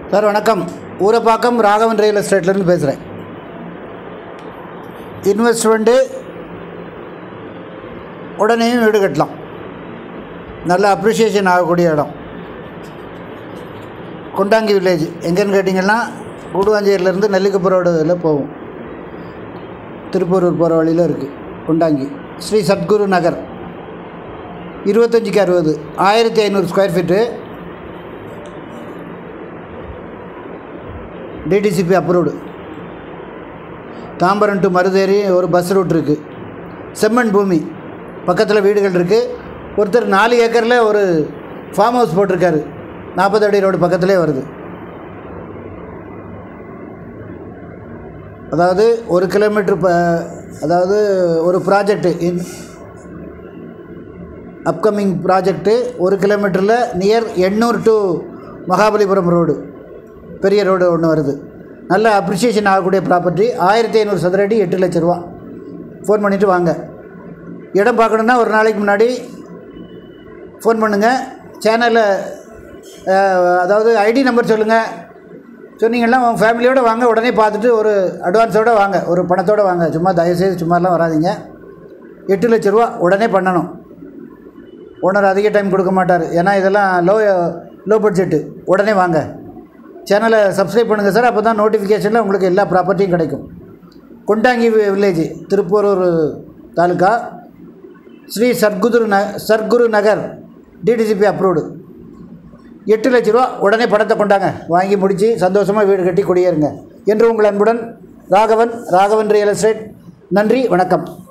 sir வணக்கம் Urapakkam Raghavan real எஸ்டேட்லேருந்து பேசுகிறேன் investment உடனேயும் வீடு கட்டலாம் நல்ல அப்ரிஷியேஷன் ஆகக்கூடிய இடம் கொண்டாங்கி வில்லேஜ் எங்கேன்னு கேட்டிங்கன்னா கூடுவாஞ்சேரியிலேருந்து நெல்லிக்குப்பம் ரோடில் போகும் திருப்பூரூர் போகிற வழியில் இருக்குது கொண்டாங்கி ஸ்ரீ சத்குரு நகர் இருபத்தஞ்சிக்கு அறுபது ஆயிரத்தி ஐநூறு square feet DTCP approved Tambaram to Marutheri ஒரு பஸ் ரூட் இருக்குது செம்மண் பூமி பக்கத்தில் வீடுகள் இருக்குது ஒருத்தர் நாலு ஏக்கரில் ஒரு ஃபார்ம் ஹவுஸ் போட்டிருக்காரு நாற்பது அடி ரோடு பக்கத்திலே வருது அதாவது ஒரு கிலோமீட்டர் ப அதாவது ஒரு ப்ராஜெக்ட்டு இன் அப்கமிங் ப்ராஜெக்ட்டு ஒரு கிலோமீட்டரில் near Ennore to Mahabalipuram road பெரிய ரோடு ஒன்று வருது நல்ல அப்ரிஷியேஷன் ஆகக்கூடிய ப்ராப்பர்ட்டி ஆயிரத்தி ஐநூறு சதுர அடி எட்டு லட்ச ரூபா ஃபோன் பண்ணிவிட்டு வாங்க இடம் பார்க்கணுன்னா ஒரு நாளைக்கு முன்னாடி ஃபோன் பண்ணுங்கள் சேனலில் அதாவது ஐடி நம்பர் சொல்லுங்கள் சொன்னீங்கன்னா உங்கள் ஃபேமிலியோடு வாங்க உடனே பார்த்துட்டு ஒரு அட்வான்ஸோடு வாங்க ஒரு பணத்தோடு வாங்க சும்மா தயவுசெய்து சும்மாலாம் வராதீங்க எட்டு லட்ச ரூபா உடனே பண்ணணும் ஓனர் அதிக டைம் கொடுக்க மாட்டார் ஏன்னா இதெல்லாம் லோ லோ பட்ஜெட்டு உடனே வாங்க சேனலை சப்ஸ்கிரைப் பண்ணுங்கள் சார் அப்போ தான் நோட்டிஃபிகேஷனில் உங்களுக்கு எல்லா ப்ராப்பர்ட்டியும் கிடைக்கும் கொண்டாங்கி வி- வில்லேஜ் திருப்பூரூர் தாலுக்கா ஸ்ரீ சர்க்குரு ந சர்க்குரு நகர் டிடிசிபி அப்ரூவ்டு எட்டு லட்ச ரூபா உடனே பணத்தை கொண்டாங்க வாங்கி முடித்து சந்தோஷமாக வீடு கட்டி குடியேறுங்க என்று உங்கள் அன்புடன் ராகவன் ராகவன் ரியல் எஸ்டேட் நன்றி வணக்கம்